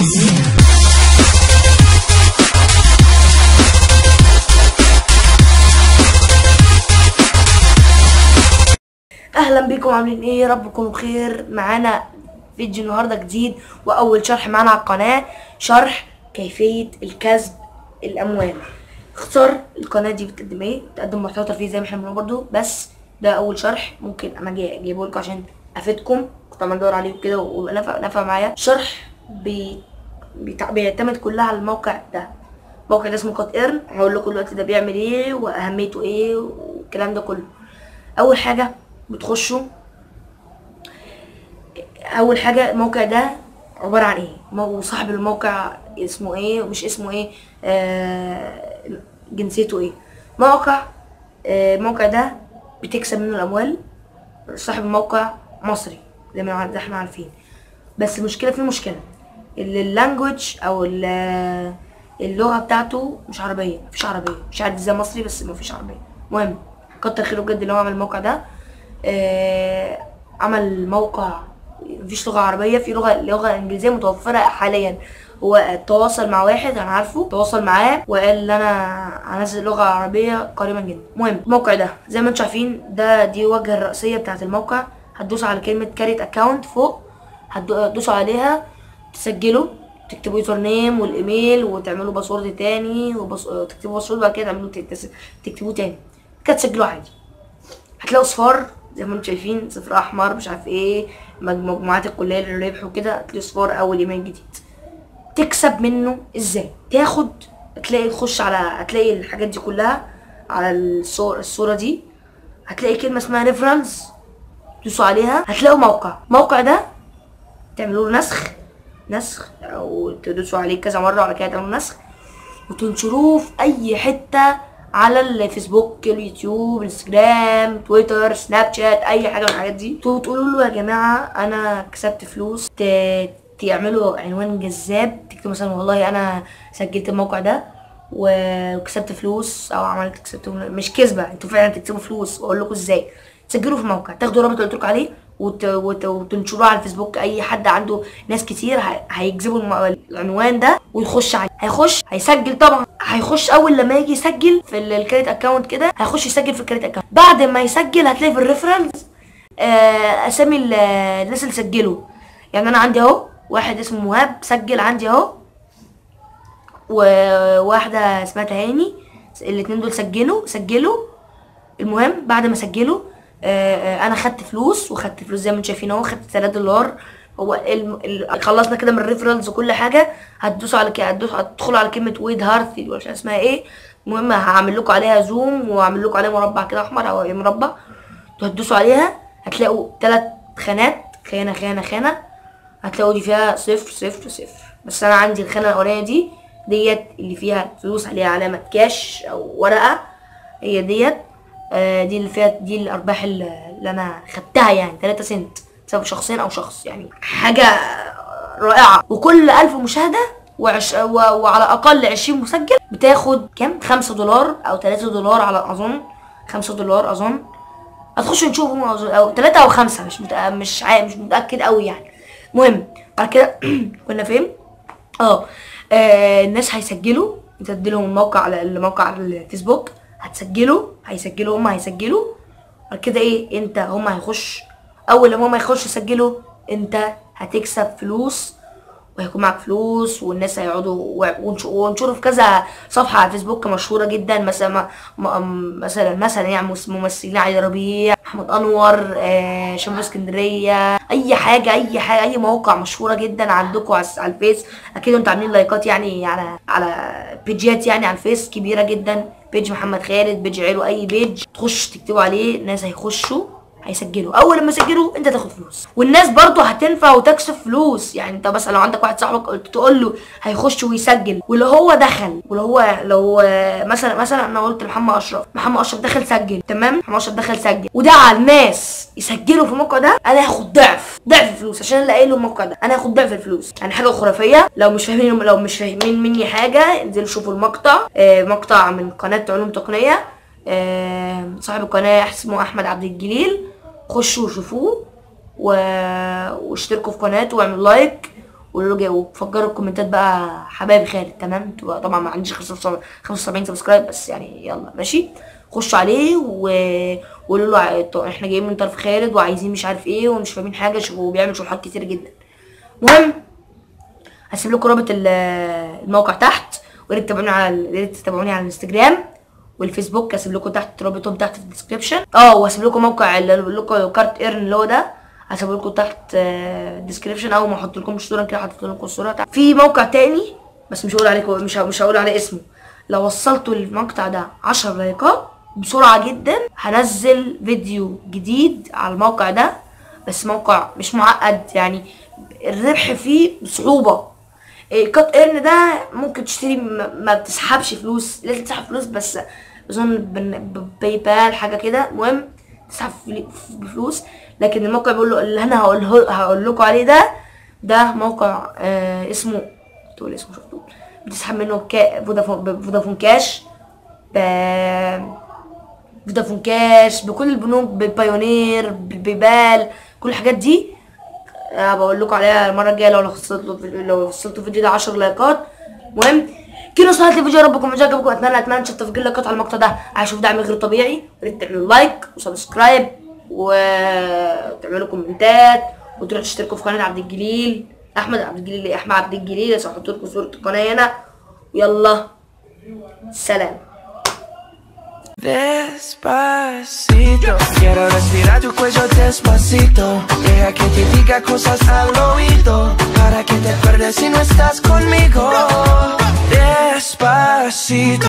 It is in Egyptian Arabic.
اهلا بيكم عاملين ايه يا رب تكونوا بخير معانا فيديو النهارده جديد واول شرح معانا على القناه شرح كيفيه الكسب الاموال اختصار القناه دي بتقدم ايه بتقدم محتوى ترفيهي زي ما احنا بنقول برضو بس ده اول شرح ممكن انا جاي اجيبه لكم عشان افيدكم كنت عمال ادور عليه وكده ويبقى نفع نفع معايا شرح بي... بيتع- بيعتمد كلها على الموقع ده الموقع ده اسمه قط ايرن هقول لكم دلوقتي ده بيعمل ايه واهميته ايه والكلام ده كله اول حاجه بتخشوا اول حاجه الموقع ده عباره عن ايه مو- صاحب الموقع اسمه ايه ومش اسمه ايه آه جنسيته ايه موقع آه الموقع ده بتكسب منه الاموال صاحب الموقع مصري زي ما زي ما احنا عارفين بس المشكله في مشكله اللانجوج او ال- اللغه بتاعته مش عربيه مفيش عربيه مش عارف ازاي مصري بس مفيش عربيه المهم كتر خيره بجد اللي هو عمل الموقع ده آه عمل موقع مفيش لغه عربيه في لغه لغه انجليزيه متوفره حاليا هو تواصل مع واحد انا عارفه تواصل معاه وقال لي انا هنزل لغه عربيه قريبا جدا المهم الموقع ده زي ما انتم شايفين ده دي الواجهه الرئيسيه بتاعه الموقع هتدوسوا على كلمه كاريت اكونت فوق هتدوسوا عليها تسجلوا تكتبوا يوزر نيم والايميل وتعملوا باسورد تاني وبس... تكتبوا باسورد بعد كده تعملوا تكتس- تكتبوه تاني كده تسجلوا عادي هتلاقوا صفار زي ما انتم شايفين صفر احمر مش عارف ايه مج- مجموعات الكليه للربح وكده هتلاقوا صفار اول ايميل جديد تكسب منه ازاي تاخد تلاقي تخش على هتلاقي الحاجات دي كلها على الصور الصوره دي هتلاقي كلمه اسمها ريفرنس تدوسوا عليها هتلاقوا موقع الموقع ده تعملوا له نسخ نسخ او تدوسوا عليه كذا مره وبعد كده تعملوا نسخ وتنشروه في اي حته على الفيسبوك اليوتيوب انستجرام تويتر سناب شات اي حاجه من الحاجات دي تو- تقولوا له يا جماعه انا كسبت فلوس ت- تعملوا عنوان جذاب تكتبوا مثلا والله انا سجلت الموقع ده و- وكسبت فلوس او عملت كسبت مش كسبه انتوا فعلا تكسبوا فلوس واقول لكم ازاي تسجلوا في موقع تاخدوا الرابط اللي قلت لكم عليه وت... وت... وتنشروه على الفيسبوك اي حد عنده ناس كتير ه... هيجذبوا الم... العنوان ده ويخش عليه هيخش هيسجل طبعا هيخش اول لما يجي يسجل في ال- الكريت اكونت كده هيخش يسجل في الكريت اكونت بعد ما يسجل هتلاقي في الريفرنس آه، اسامي ال- الناس اللي سجلوا يعني انا عندي اهو واحد اسمه مهاب سجل عندي اهو وواحده اسمها تهاني الاتنين دول سجلوا سجلوا المهم بعد ما سجلوا آه، آه، انا خدت فلوس وخدت فلوس زي ما انتم شايفين اهو خدت 3 دولار هو الم... ال... خلصنا كده من الريفرنس وكل حاجه هتدوسوا على ك... هتدوسوا هتدخلوا على كلمه ويد هارث ولا مش عارف اسمها ايه المهم هعمل لكم عليها زوم واعمل لكم عليها مربع كده احمر او أي مربع انتوا هتدوسوا عليها هتلاقوا ثلاث خانات خانه خانه خانه هتلاقوا دي فيها صفر صفر صفر بس انا عندي الخانه الاولانيه دي ديت اللي فيها فلوس عليها علامه كاش او ورقه هي ديت آه، دي اللي فيها دي الارباح اللي اللي انا خدتها يعني 3 سنت بسبب شخصين او شخص يعني حاجه رائعه وكل ألف مشاهده وعش... و... وعلى اقل 20 مسجل بتاخد كام 5 دولار او 3 دولار على اظن 5 دولار اظن هتخشوا نشوفوا أظن- او 3 او 5 مش متأ... مش عا... مش متاكد قوي يعني المهم بعد كده كنا فين اه آه، الناس هيسجلوا تديلهم الموقع على الموقع على الفيسبوك هتسجلوا هيسجلوا هم هيسجلوا بعد كده ايه انت هم هيخش اول لما هم يخشوا يسجلوا انت هتكسب فلوس وهيكون معاك فلوس والناس هيقعدوا و- ونش- ونشوره في كذا صفحه على الفيسبوك مشهوره جدا مثلا ما- ما- مثلا مثلا يعني مس- ممثلين علي ربيع احمد انور آه شمال اسكندريه اي حاجه اي حاجه اي مواقع مشهوره جدا عندكم على الس- على الفيس اكيد انتوا عاملين لايكات يعني على على بيجات يعني على الفيس كبيره جدا بيج محمد خالد بيج عيلو اي بيج تخش تكتبوا عليه الناس هيخشوا هيسجلوا اول لما يسجلوا انت تاخد فلوس والناس برضو هتنفع وتكسب فلوس يعني انت مثلا لو عندك واحد صاحبك قلت تقول له هيخش ويسجل ولو هو دخل ولو هو لو آه، مثلا مثلا انا قلت لمحمد اشرف محمد اشرف دخل سجل تمام محمد اشرف دخل سجل ودعا الناس يسجلوا في الموقع ده انا هاخد ضعف ضعف الفلوس عشان اللي قايله الموقع ده انا هاخد ضعف الفلوس يعني حاجه خرافيه لو مش فاهمين لو مش فاهمين مني حاجه انزلوا شوفوا المقطع آه، مقطع من قناه علوم تقنيه آه، صاحب القناه اسمه احمد عبد الجليل خشوا وشوفوه و... واشتركوا في قناته واعملوا لايك وقولوا له جاي وفجروا الكومنتات بقى حبايبي خالد تمام تبقى طبعا ما عنديش 75 سبسكرايب بس يعني يلا ماشي خشوا عليه و- وقولوا له ع- طب احنا جايين من طرف خالد وعايزين مش عارف ايه ومش فاهمين حاجه شوفوا بيعمل شروحات كتير جدا المهم هسيب لكم رابط ال- الموقع تحت ويا ريت تتابعوني على ال- يا ريت تتابعوني على الانستجرام والفيسبوك هسيب لكم تحت رابطهم تحت في الديسكربشن اه وهسيب لكم موقع اللي بقول لكم كارت ايرن اللي هو ده هسيب لكم تحت الديسكربشن او ما احط لكم صوره كده حطيت لكم الصوره تحت. في موقع تاني بس مش هقول عليكم مش ه- مش هقول عليه اسمه لو وصلتوا المقطع ده 10 لايكات بسرعه جدا هنزل فيديو جديد على الموقع ده بس موقع مش معقد يعني الربح فيه بصعوبه إيه، كات ايرن ده ممكن تشتري ما, ما بتسحبش فلوس لازم تسحب فلوس بس اظن بن- باي بال حاجه كده المهم تسحب فل- بفلوس لكن الموقع بيقول له اللي انا هقول هقول لكم عليه ده ده موقع آه اسمه تقول اسمه شفتوه بتسحب منه كا فودافون فودافون كاش ب فودافون كاش بكل البنوك بالبايونير بالبيبال كل الحاجات دي أه بقول لكم عليها المره الجايه لو وصلت له لو وصلت الفيديو ده 10 لايكات المهم كده وصلت الفيديو يا رب يكون عجبكم اتمنى اتمنى تشوفوا تفجير لايكات على المقطع ده عشان اشوف دعم غير طبيعي يا ريت تعملوا لايك وسبسكرايب وتعملوا كومنتات وتروحوا تشتركوا في قناه عبد الجليل احمد عبد الجليل إيه؟ احمد عبد الجليل بس هحط لكم صوره القناه هنا ويلا سلام Despacito, quiero respirar tu cuello despacito. Deja que te diga cosas al oído, para que te acuerdes si no estás conmigo. Despacito.